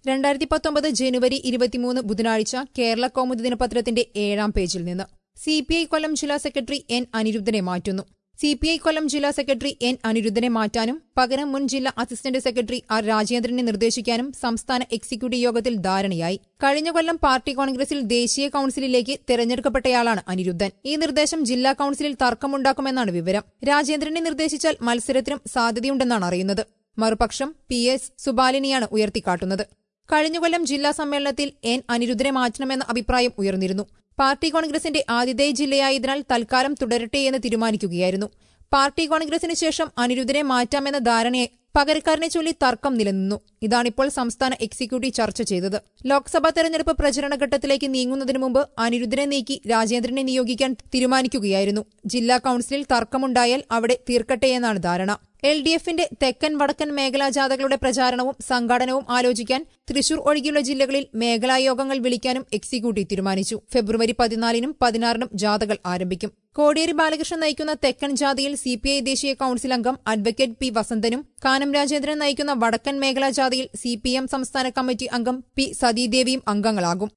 രണ്ടായിരത്തി പത്തൊമ്പത് ജനുവരി ഇരുപത്തിമൂന്ന് ബുധനാഴ്ച കേരള കൗമുദി ദിനപത്രത്തിന്റെ ഏഴാം പേജിൽ നിന്ന് സി പി ഐ കൊല്ലം ജില്ലാ സെക്രട്ടറി എൻ അനിരുദ്ധനെ മാറ്റുന്നു സി പി ഐ കൊല്ലം ജില്ലാ സെക്രട്ടറി എൻ അനിരുദ്ധനെ മാറ്റാനും പകരം മുൻ ജില്ലാ അസിസ്റ്റന്റ് സെക്രട്ടറി ആർ രാജേന്ദ്രനെ നിർദ്ദേശിക്കാനും സംസ്ഥാന എക്സിക്യൂട്ടീവ് യോഗത്തിൽ ധാരണയായി കഴിഞ്ഞ കൊല്ലം പാർട്ടി കോൺഗ്രസിൽ ദേശീയ കൌൺസിലിലേക്ക് തെരഞ്ഞെടുക്കപ്പെട്ടയാളാണ് അനിരുദ്ധൻ ഈ നിർദ്ദേശം ജില്ലാ കൌൺസിലിൽ തർക്കമുണ്ടാക്കുമെന്നാണ് വിവരം രാജേന്ദ്രനെ നിർദ്ദേശിച്ചാൽ മത്സരത്തിനും സാധ്യതയുണ്ടെന്നാണ് അറിയുന്നത് മറുപക്ഷം പി എസ് സുബാലിനിയാണ് ഉയർത്തിക്കാട്ടുന്നത് കഴിഞ്ഞ കൊല്ലം ജില്ലാ സമ്മേളനത്തിൽ എൻ അനിരുദ്ധനെ മാറ്റണമെന്ന അഭിപ്രായം ഉയർന്നിരുന്നു പാർട്ടി കോൺഗ്രസിന്റെ ആതിഥേയ ജില്ലയായതിനാൽ തൽക്കാലം തുടരട്ടെയെന്ന് തീരുമാനിക്കുകയായിരുന്നു പാർട്ടി കോൺഗ്രസിന് ശേഷം അനിരുദ്ധനെ മാറ്റാമെന്ന ധാരണയെ പകരക്കാരനെ ചൊല്ലി തർക്കം നിലനിന്നു ഇതാണിപ്പോൾ സംസ്ഥാന എക്സിക്യൂട്ടീവ് ചർച്ച ചെയ്തത് ലോക്സഭാ തെരഞ്ഞെടുപ്പ് പ്രചരണ ഘട്ടത്തിലേക്ക് നീങ്ങുന്നതിന് മുമ്പ് അനിരുദ്ധനെ നീക്കി രാജേന്ദ്രനെ നിയോഗിക്കാൻ തീരുമാനിക്കുകയായിരുന്നു ജില്ലാ കൌൺസിലിൽ തർക്കമുണ്ടായാൽ അവിടെ തീർക്കട്ടെയെന്നാണ് ധാരണ എൽ ഡി എഫിന്റെ തെക്കൻ വടക്കൻ മേഖലാ ജാഥകളുടെ പ്രചാരണവും സംഘാടനവും ആലോചിക്കാൻ തൃശൂർ ഒഴികെയുള്ള ജില്ലകളിൽ മേഖലായോഗങ്ങൾ വിളിക്കാനും എക്സിക്യൂട്ടീവ് തീരുമാനിച്ചു ഫെബ്രുവരി പതിനാലിനും പതിനാറിനും ജാഥകൾ ആരംഭിക്കും കോടിയേരി ബാലകൃഷ്ണൻ നയിക്കുന്ന തെക്കൻ ജാഥയിൽ സി പി ഐ ദേശീയ കൌൺസിൽ അംഗം അഡ്വക്കേറ്റ് പി വസന്തനും കാനം രാജേന്ദ്രൻ നയിക്കുന്ന വടക്കൻ മേഖലാ ജാഥയിൽ സി പി എം സംസ്ഥാന കമ്മിറ്റി അംഗം പി സതീദേവിയും അംഗങ്ങളാകും